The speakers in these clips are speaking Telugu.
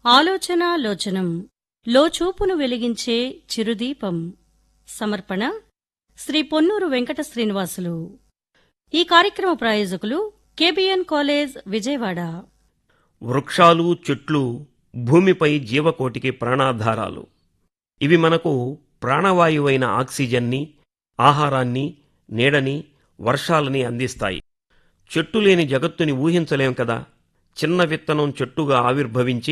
ఆలోచన లోచనం లోచూపును వెలిగించే చిరుదీపం సమర్పణ శ్రీ పొన్నూరు వెంకట శ్రీనివాసులు ఈ కార్యక్రమ ప్రాయోజకులు కేబిఎన్ కాలేజ్ విజయవాడ వృక్షాలు చెట్లు భూమిపై జీవకోటికి ప్రాణాధారాలు ఇవి మనకు ప్రాణవాయువైన ఆక్సిజన్ని ఆహారాన్ని నీడని వర్షాలని అందిస్తాయి చెట్టు లేని జగత్తుని ఊహించలేం కదా చిన్న విత్తనం చెట్టుగా ఆవిర్భవించి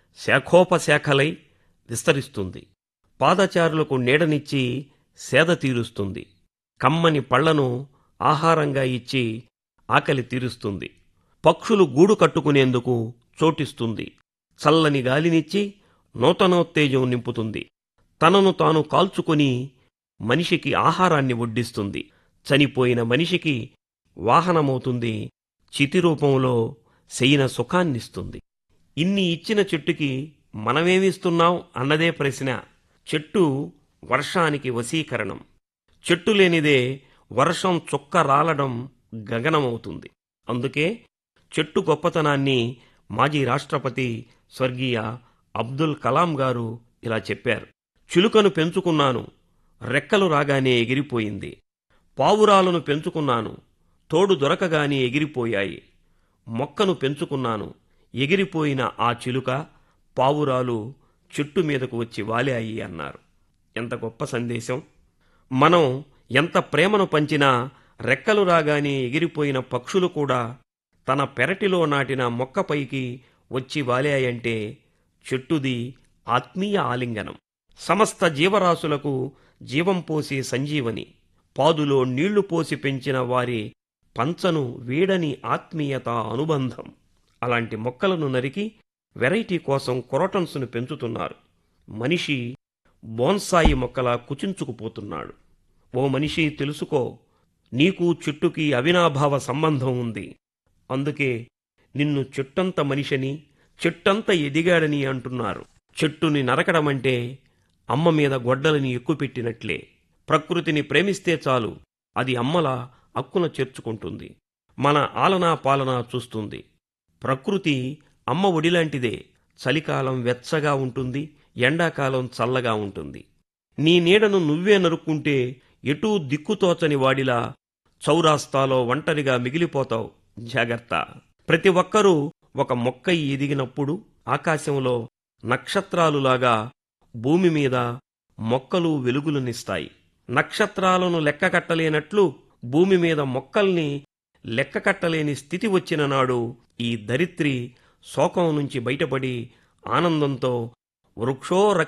శాఖోపశాఖలై విస్తరిస్తుంది పాదచారులకు నీడనిచ్చి సేద తీరుస్తుంది కమ్మని పళ్లను ఆహారంగా ఇచ్చి ఆకలి తీరుస్తుంది పక్షులు గూడు కట్టుకునేందుకు చోటిస్తుంది చల్లని గాలినిచ్చి నూతనోత్తేజం నింపుతుంది తనను తాను కాల్చుకొని మనిషికి ఆహారాన్ని వడ్డిస్తుంది చనిపోయిన మనిషికి వాహనమవుతుంది చితి రూపంలో శయన సుఖాన్నిస్తుంది ఇన్ని ఇచ్చిన చెట్టుకి మనమేమిస్తున్నాం అన్నదే ప్రశ్న చెట్టు వర్షానికి వశీకరణం చెట్టు లేనిదే వర్షం చుక్క రాలడం గగనమవుతుంది అందుకే చెట్టు గొప్పతనాన్ని మాజీ రాష్ట్రపతి స్వర్గీయ అబ్దుల్ కలాం గారు ఇలా చెప్పారు చిలుకను పెంచుకున్నాను రెక్కలు రాగానే ఎగిరిపోయింది పావురాలను పెంచుకున్నాను తోడు దొరకగానే ఎగిరిపోయాయి మొక్కను పెంచుకున్నాను ఎగిరిపోయిన ఆ చిలుక పావురాలు చెట్టు మీదకు వచ్చి వాలాయి అన్నారు ఎంత గొప్ప సందేశం మనం ఎంత ప్రేమను పంచినా రెక్కలు రాగానే ఎగిరిపోయిన పక్షులు కూడా తన పెరటిలో నాటిన మొక్కపైకి వచ్చి వాలాయంటే చెట్టుది ఆత్మీయ ఆలింగనం సమస్త జీవరాశులకు జీవం పోసే సంజీవని పాదులో నీళ్లు పోసి పెంచిన వారి పంచను వీడని ఆత్మీయత అనుబంధం అలాంటి మొక్కలను నరికి వెరైటీ కోసం కొరటన్స్ను పెంచుతున్నారు మనిషి బోన్సాయి మొక్కలా కుచించుకుపోతున్నాడు ఓ మనిషి తెలుసుకో నీకు చెట్టుకి అవినాభావ సంబంధం ఉంది అందుకే నిన్ను చెట్టంత మనిషిని చెట్టంత ఎదిగాడని అంటున్నారు చెట్టుని నరకడమంటే అమ్మ మీద గొడ్డలని ఎక్కుపెట్టినట్లే ప్రకృతిని ప్రేమిస్తే చాలు అది అమ్మల అక్కున చేర్చుకుంటుంది మన ఆలనా పాలన చూస్తుంది ప్రకృతి అమ్మ ఒడిలాంటిదే చలికాలం వెచ్చగా ఉంటుంది ఎండాకాలం చల్లగా ఉంటుంది నీ నీడను నువ్వే నరుక్కుంటే ఎటూ దిక్కుతోచని వాడిలా చౌరాస్తాలో ఒంటరిగా మిగిలిపోతావు జాగ్రత్త ప్రతి ఒక్కరూ ఒక మొక్క ఎదిగినప్పుడు ఆకాశంలో నక్షత్రాలులాగా భూమి మీద మొక్కలు వెలుగులనిస్తాయి నక్షత్రాలను లెక్కకట్టలేనట్లు భూమి మీద మొక్కల్ని లెక్కకట్టలేని స్థితి వచ్చిన నాడు ఈ దరిత్రి శోకం నుంచి బయటపడి ఆనందంతో వృక్షో